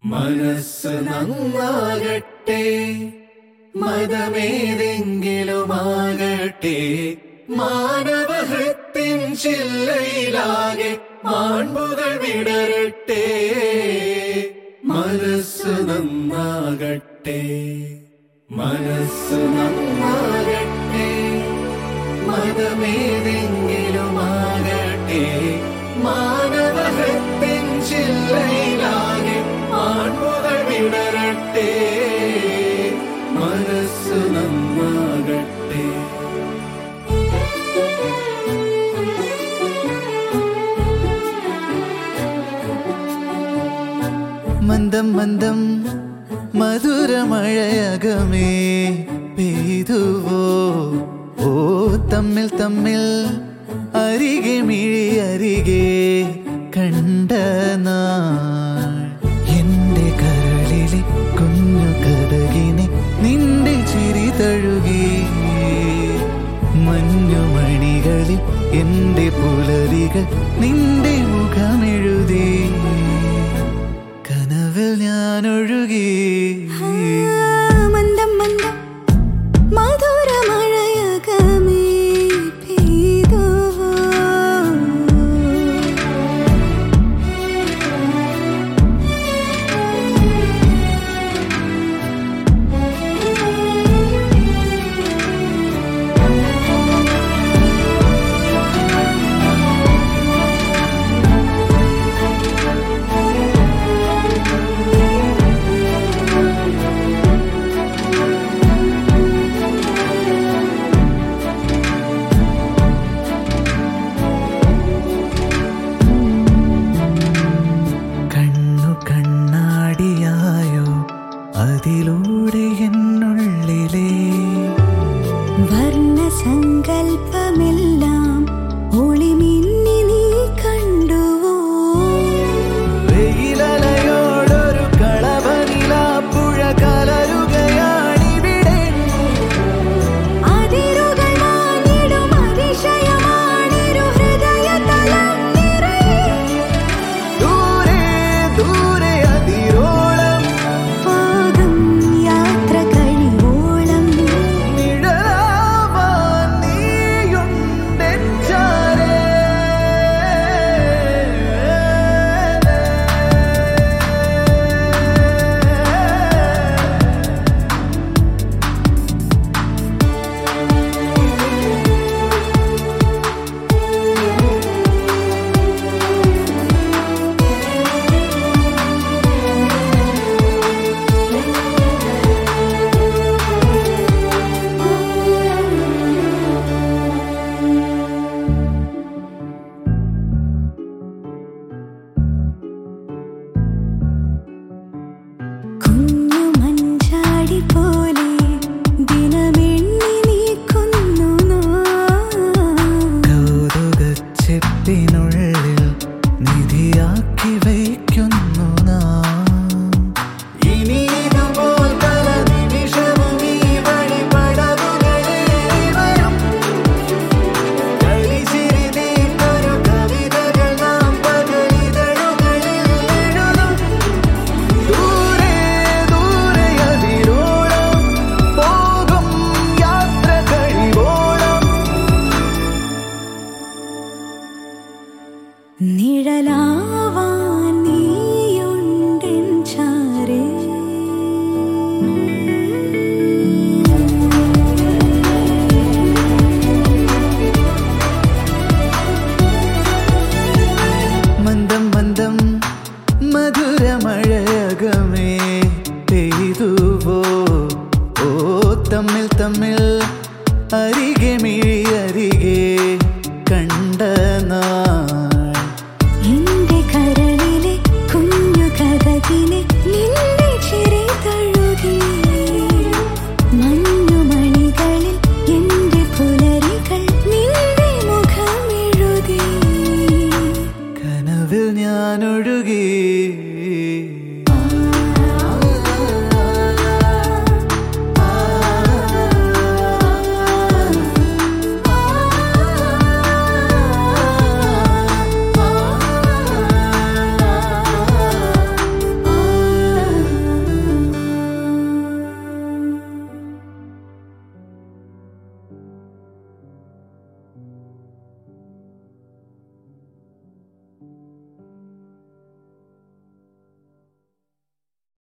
മനസ്സ് നന്നാകട്ടെ മതമേതെങ്കിലുമാകട്ടെ മാനവഹൃത്തിൻ ചില്ലയിലാകെ മാൺപുകൾ വിടരട്ടെ മനസ്സ് നന്നാകട്ടെ മനസ്സ് നന്നാകട്ടെ മതമേതെങ്കിലുമാകട്ടെ മാനവഹൃത്തിൻ ചില്ലയിലാകെ ആൺമുകൾ വിടരട്ടെ മനസ്സ് നന്നാകട്ടെ മന്ദം മന്ദം മധുരമഴയകമേ പെയ്തുവോ ഓ തമ്മിൽ തമ്മിൽ അരികെ മിഴി അരികെ കണ്ട നാൾ എന്റെ കരളിലെ കുഞ്ഞു കഥകിനെ നിന്റെ ചിരി തഴുകി മഞ്ഞുമണികളിൽ എന്റെ പുലരികൾ നിന്റെ മുഖമെഴുതി കനവിൽ ഞാൻ ഒഴുകി മന്ദം മന്ദം മധുരമഴയകമേ പെയ്തുവോ കണ്ണു കണ്ണാടിയായോ അതിലൂടെ എന്നുള്ളിൽ